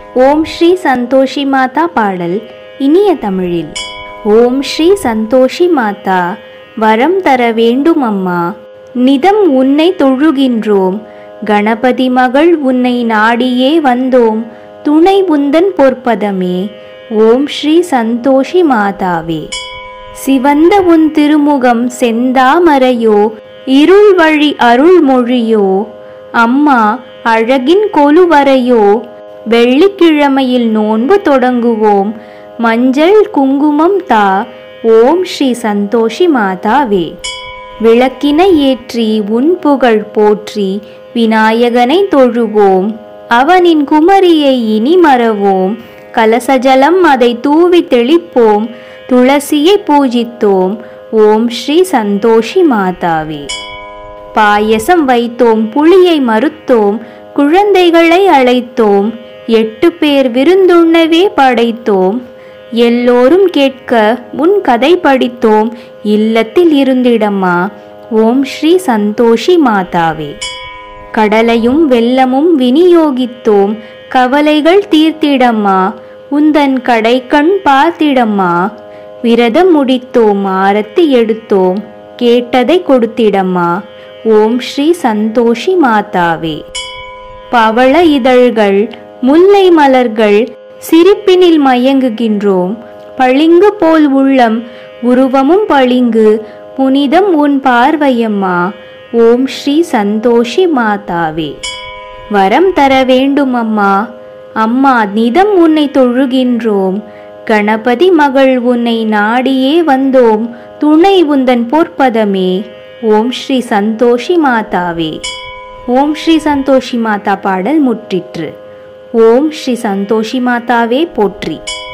ஓம் ஸ்ரீ சந்தோஷி மாதா பாடல் இனிய தமிழில் ஓம் ஸ்ரீ சந்தோஷி மாதா வரம் தர வேண்டும் அம்மா நிதம் உன்னை தொழுகின்றோம் கணபதி மகள் உன்னை நாடியே வந்தோம் துணை உந்தன் பொற்பதமே ஓம் ஸ்ரீ சந்தோஷி மாதாவே சிவந்த உன் திருமுகம் செந்தாமரையோ இருள் வழி அருள்மொழியோ அம்மா அழகின் கொலுவரையோ வெள்ளிக்கிழமையில் நோன்பு தொடங்குவோம் மஞ்சள் குங்குமம் தா ஓம் ஸ்ரீ சந்தோஷி மாதாவே விளக்கினை ஏற்றி உன் புகழ் போற்றி விநாயகனை தொழுவோம் அவனின் குமரியை இனி மறவோம் கலசஜலம் அதை தூவி தெளிப்போம் துளசியை பூஜித்தோம் ஓம் ஸ்ரீ சந்தோஷி மாதாவே பாயசம் வைத்தோம் புளியை மறுத்தோம் குழந்தைகளை அழைத்தோம் எட்டு பேர் விருந்துண்ணவே படைத்தோம் எல்லோரும் கேட்க உன் கதை படித்தோம் இல்லத்தில் இருந்திடம்மா ஓம் ஸ்ரீ சந்தோஷி மாதாவே கடலையும் வெல்லமும் விநியோகித்தோம் கவலைகள் தீர்த்திடம்மா உந்தன் கடைக்கண் பார்த்திடம்மா விரதம் முடித்தோம் ஆரத்தி எடுத்தோம் கேட்டதை கொடுத்திடம்மா ஓம் ஸ்ரீ சந்தோஷி மாதாவே பவள இதழ்கள் முல்லை மலர்கள் சிரிப்பினில் மயங்குகின்றோம் பளிங்கு போல் உள்ளம் உருவமும் பளிங்கு புனிதம் உன் பார்வையம்மா ஓம் ஸ்ரீ சந்தோஷி மாதாவே வரம் தர வேண்டும் அம்மா அம்மா நிதம் உன்னை தொழுகின்றோம் கணபதி மகள் உன்னை நாடியே வந்தோம் துணை உந்தன் பொற்பதமே ஓம் ஸ்ரீ சந்தோஷி மாதாவே ஓம் ஸ்ரீ சந்தோஷி மாதா பாடல் முற்றிற்று ஓம் ஸ்ரீ சந்தோஷி மாதாவே போற்றி